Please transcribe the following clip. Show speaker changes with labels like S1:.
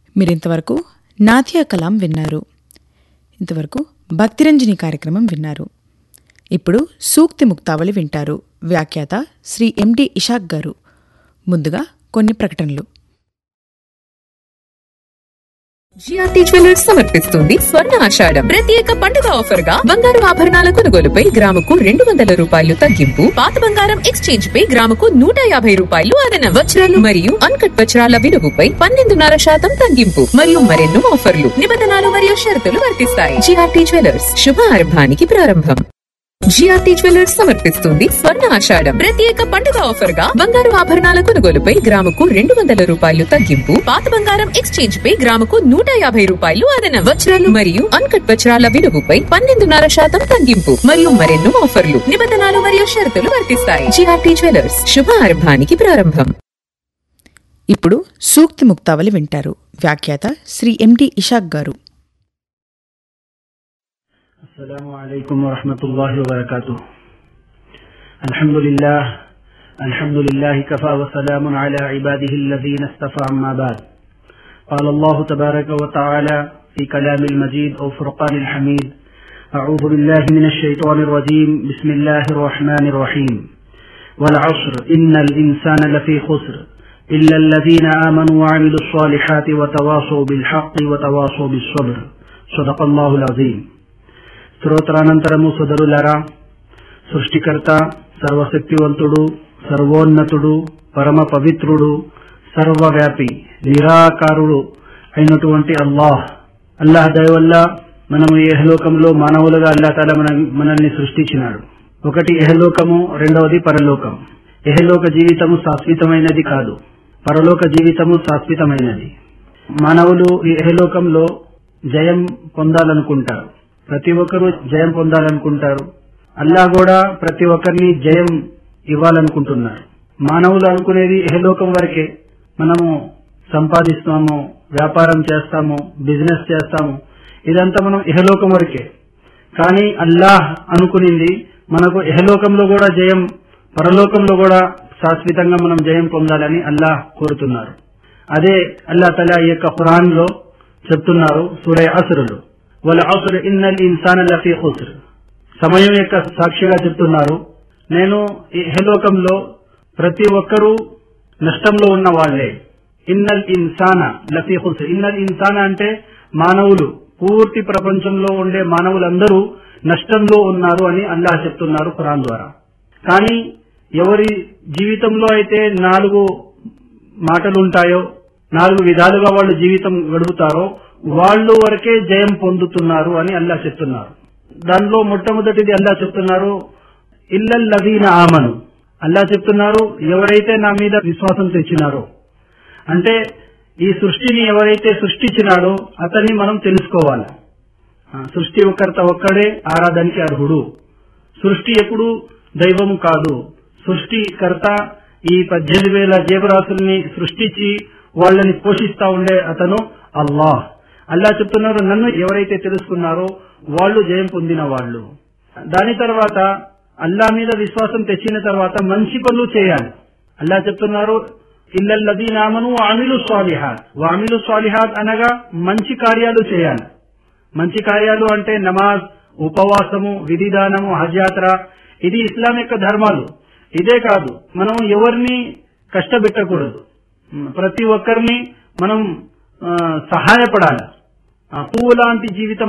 S1: మీరింతవరకు నాథియా కలాం విన్నారు ఇంతవరకు భక్తిరంజని కార్యక్రమం విన్నారు ఇప్పుడు సూక్తి ముక్తావళి వింటారు వ్యాఖ్యాత శ్రీ ఎండి ఇషాక్ గారు ముందుగా కొన్ని ప్రకటనలు
S2: జిఆర్టీ జ్యువెలర్స్ సమర్పిస్తుంది స్వర్ణ ఆషాఢం ప్రత్యేక పండుగ ఆఫర్ గా బంగారు ఆభరణాల కొనుగోలుపై గ్రాముకు రెండు వందల రూపాయలు తగ్గింపు పాత బంగారం ఎక్స్చేంజ్ పై గ్రాముకు నూట యాభై రూపాయలు అదనం వజ్రాలు మరియు అన్కట్ వజ్రాల విలువపై పన్నెండున్నర శాతం తగ్గింపు మరియు మరెన్నో ఆఫర్లు నిబంధనలు మరియు షరతులు వర్తిస్తాయి జిఆర్టీ జ్యువెలర్స్ శుభ ఆరంభానికి ప్రారంభం జిఆర్టీ జ్యువెలర్స్ సమర్పిస్తుంది స్వర్ణ ఆషాఢం ప్రత్యేక పండుగ ఆఫర్ గా బంగారు ఆభరణాల కొనుగోలుపై గ్రాముకు రెండు వందల రూపాయలు తగ్గింపు పాత బంగారం ఎక్స్చేంజ్ పై గ్రాముకు నూట యాభై రూపాయలు అదనం వజ్రాలు మరియు అన్కట్ వజ్రాల విలువపై పన్నెండున్నర శాతం తగ్గింపు మరియు మరెన్నో ఆఫర్లు నిబంధనలు మరియు షరతులు వర్తిస్తాయి జిఆర్టీ జ్యువెలర్స్ శుభ ఆరంభానికి ప్రారంభం
S1: ఇప్పుడు సూక్తి ముక్తావళి వింటారు వ్యాఖ్యాత శ్రీ ఎండి ఇషాక్ గారు
S3: السلام عليكم ورحمة الله وبركاته الحمد لله الحمد لله كفى وسلام على عباده الذين اصطفى أما بعد قال الله تبارك وتعالى في كلام المجيد أو فرقان الحميد أعوذ بالله من الشيطان الرجيم بسم الله الرحمن الرحيم والعصر إن الإنسان لفي خسر إلا الذين آمنوا وعملوا الصالحات وتواصوا بالحق وتواصوا بالصبر صدق الله العظيم స్తోత్రానంతరము సోదరులారా సృష్టికర్త సర్వశక్తివంతుడు సర్వోన్నతుడు పరమ పవిత్రుడు సర్వవ్యాపి నిరాకారుడు అయినటువంటి అల్లాహ్ అల్లాహ్ దయ వల్ల మనము ఏహలోకంలో మానవులుగా అల్లా తాలా మన మనల్ని సృష్టించినాడు ఒకటి ఎహలోకము రెండవది పరలోకం ఎహలోక జీవితము శాశ్వతమైనది కాదు పరలోక జీవితము శాశ్వతమైనది మానవులు ఈ ఎహలోకంలో జయం పొందాలనుకుంటారు ప్రతి ఒక్కరూ జయం పొందాలనుకుంటారు అల్లా కూడా ప్రతి ఒక్కరిని జయం ఇవ్వాలనుకుంటున్నారు మానవులు అనుకునేది ఎహలోకం వరకే మనము సంపాదిస్తాము వ్యాపారం చేస్తాము బిజినెస్ చేస్తాము ఇదంతా మనం ఇహలోకం వరకే కానీ అల్లాహ్ అనుకునింది మనకు ఇహలోకంలో కూడా జయం పరలోకంలో కూడా శాశ్వతంగా మనం జయం పొందాలని అల్లాహ్ కోరుతున్నారు అదే అల్లా తల ఈ యొక్క ఖురాన్ లో చెప్తున్నారు సూరయ అసురులు వాళ్ళ అసురు ఇన్నల్ ఇన్సాన్ లఫీ ఖుస్ర్ సమయం యొక్క సాక్షిగా చెప్తున్నారు నేను ఈ హెలోకంలో ప్రతి ఒక్కరూ నష్టంలో ఉన్న వాళ్లే ఇన్నల్ ఇన్సాన లఫీ ఖుస్ర్ ఇన్నల్ ఇన్సాన అంటే మానవులు పూర్తి ప్రపంచంలో ఉండే మానవులందరూ నష్టంలో ఉన్నారు అని అల్లాహ్ చెప్తున్నారు ఖురాన్ ద్వారా కానీ ఎవరి జీవితంలో అయితే నాలుగు మాటలు ఉంటాయో నాలుగు విధాలుగా వాళ్ళు జీవితం గడుపుతారో వాళ్ళు వరకే జయం పొందుతున్నారు అని అల్లా చెప్తున్నారు దానిలో మొట్టమొదటిది అల్లా చెప్తున్నారు ఇల్లల్లదీన ఆమను అల్లా చెప్తున్నారు ఎవరైతే నా మీద విశ్వాసం తెచ్చినారో అంటే ఈ సృష్టిని ఎవరైతే సృష్టించినాడో అతన్ని మనం తెలుసుకోవాలి ఆ, సృష్టికర్త ఒక్కడే ఆరాధనకి అర్హుడు సృష్టి ఎప్పుడు దైవము కాదు సృష్టికర్త ఈ పద్దెనిమిది వేల జీవరాశుల్ని సృష్టించి వాళ్ళని పోషిస్తా ఉండే అతను అల్లాహ్ అల్లా చెప్తున్నారు నన్ను ఎవరైతే తెలుసుకున్నారో వాళ్ళు జయం పొందిన వాళ్ళు దాని తర్వాత అల్లా మీద విశ్వాసం తెచ్చిన తర్వాత మంచి పనులు చేయాలి అల్లా చెప్తున్నారు ఇల్లల్లదీనామను ఆమిలు స్వాలిహాత్ వామిలు స్వాలిహాత్ అనగా మంచి కార్యాలు చేయాలి మంచి కార్యాలు అంటే నమాజ్ ఉపవాసము విధిదానము హజ్ యాత్ర ఇది ఇస్లాం యొక్క ధర్మాలు ఇదే కాదు మనం ఎవరిని కష్టపెట్టకూడదు ప్రతి ఒక్కరిని మనం ఆ, సహాయపడాలి ఆ, పువ్వు లాంటి జీవితం